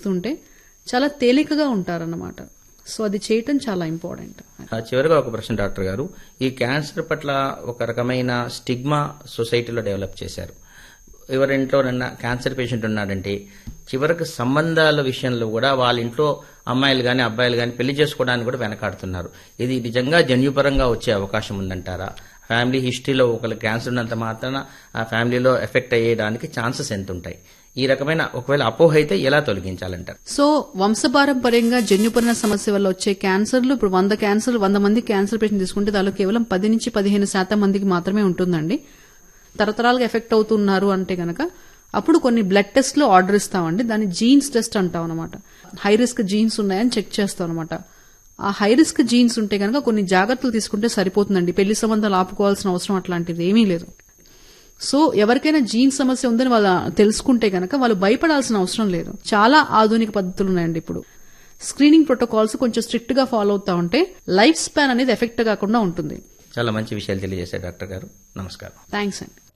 చేస్తుంటే చాలా తేలికగా ఉంటారన్నమాట సో అది చేయటం చాలా ఇంపార్టెంట్ ఆ, చివరిగా ఒక ప్రశ్న డాక్టర్ గారు ఈ క్యాన్సర్ పట్ల ఒక రకమైన స్టిగ్మా సొసైటీలో డెవలప్ చేశారు ఎవరింట్లోనన్నా క్యాన్సర్ పేషెంట్ ఉన్నాడంటే చివరికి సంబంధాల విషయంలో కూడా వాళ్ళ ఇంట్లో అమ్మాయిలు కానీ అబ్బాయిలు కానీ పెళ్లి చేసుకోవడానికి కూడా వెనకాడుతున్నారు ఇది నిజంగా జన్యుపరంగా వచ్చే అవకాశం ఉందంటారా ఫ్యామిలీ హిస్టరీలో ఒకరికి క్యాన్సర్ ఉన్నంత మాత్రాన ఆ ఫ్యామిలీలో ఎఫెక్ట్ అయ్యేయడానికి ఛాన్సెస్ ఎంత ఉంటాయి ఈ రకమైన ఒకవేళ అపోహ అయితే ఎలా తొలగించాలంటారు సో వంశపారంపర్యంగా జన్యుపరణ సమస్య వల్ల వచ్చే క్యాన్సర్లు ఇప్పుడు వంద క్యాన్సర్ వంద మంది క్యాన్సర్ పేషెంట్ తీసుకుంటే దానిలో కేవలం పది నుంచి పదిహేను శాతం మందికి మాత్రమే ఉంటుందండి తరతరాలుగా ఎఫెక్ట్ అవుతున్నారు అంటే గనక అప్పుడు కొన్ని బ్లడ్ టెస్ట్లు ఆర్డర్ ఇస్తామండి దాన్ని జీన్స్ టెస్ట్ అంటాం అనమాట హై రిస్క్ జీన్స్ ఉన్నాయని చెక్ చేస్తాం అనమాట ఆ హై రిస్క్ జీన్స్ ఉంటే గనక కొన్ని జాగ్రత్తలు తీసుకుంటే సరిపోతుందండి పెళ్లి సంబంధాలు ఆపుకోవాల్సిన అవసరం అట్లాంటిది ఏమీ లేదు సో ఎవరికైనా జీన్ సమస్య ఉందని వాళ్ళు తెలుసుకుంటే గనక వాళ్ళు భయపడాల్సిన అవసరం లేదు చాలా ఆధునిక పద్ధతులు ఉన్నాయండి ఇప్పుడు స్క్రీనింగ్ ప్రోటోకాల్స్ కొంచెం స్ట్రిక్ట్ గా ఫాలో అవుతా ఉంటే లైఫ్ స్పాన్ అనేది ఎఫెక్ట్ కాకుండా ఉంటుంది చాలా మంచి విషయాలు తెలియజేశారు డాక్టర్ గారు నమస్కారం థ్యాంక్స్ అండి